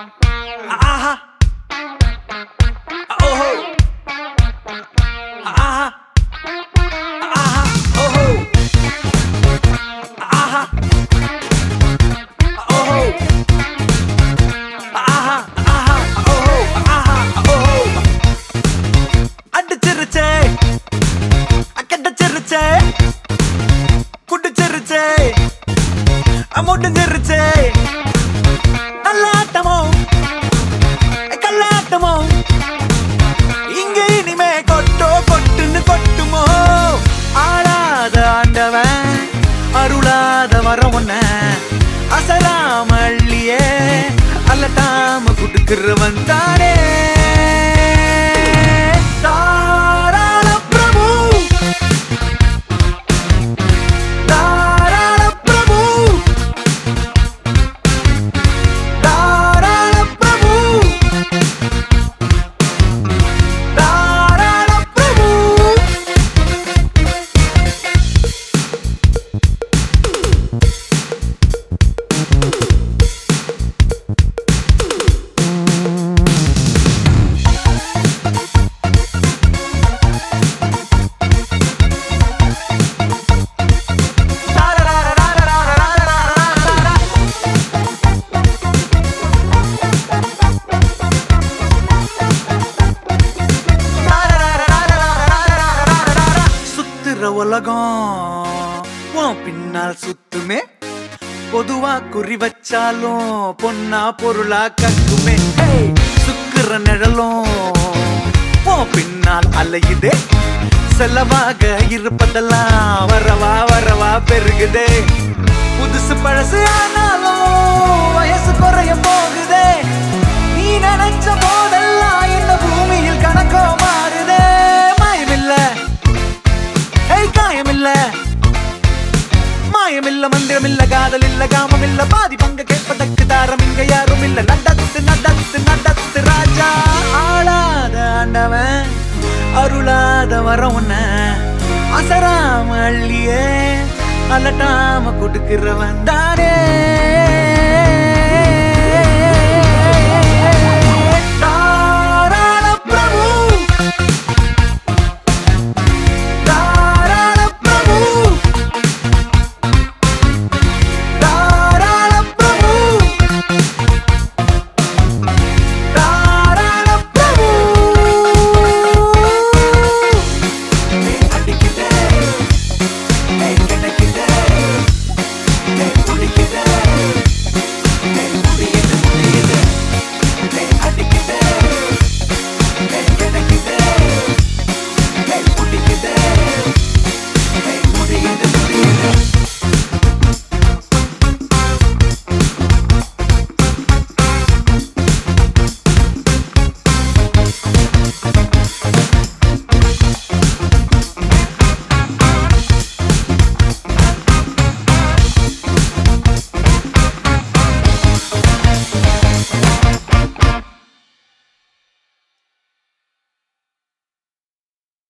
ஆஹா ஓஹோ ஆஹா ஆஹா ஓஹோ ஆஹா ஓஹோ ஆஹா ஆஹா ஓஹோ ஆஹா ஓஹோ அடிச்சிருச்சே அக்கடிச்சிருச்சே குடிச்சிருச்சே முடிஞ்சிருச்சே நல்லாட்டமோ கல்லாட்டமோ இங்க இனிமே கொட்டோ கொட்டுன்னு கொட்டுமோ ஆளாத ஆண்டவன் அருளாத வரம் ஒன்ன அசலாம அள்ளியே அல்லட்டாம குடுக்கிறவன் தானே தாராள பிரபு தாராள பிரபு தாராள பிரபு தாராள பிரபு சுத்துற உலகம் உன் பின்னால் சுத்துமே பொதுவா குறி வச்சாலும் பொன்னா பொருளா கக்குமே ஹேய், சுக்குற நிழலும் உன் பின்னால் அலையுதே செலவாக இருப்பதெல்லாம் வரவா வரவா பெருகுதே புதுசு பழசு ஆனாலும் வயசு குறைய போகுதே நீ நினைச்ச போதெல்லாம் இந்த பூமியில் கணக்கோ மாறுதே மாயமில்ல ஏய் காயமில்ல மாயமில்ல மந்திரமில்ல காதல் இல்ல காமம் இல்ல பாதி பங்க கேட்பதற்கு தாரம் இங்க யாரும் இல்ல நடத்து நடத்து நடத்து ராஜா ஆளாத ஆண்டவன் அருளாத வரம் உன்ன அசராம அள்ளியே அலட்டாம கொடுக்கிறவன் தான்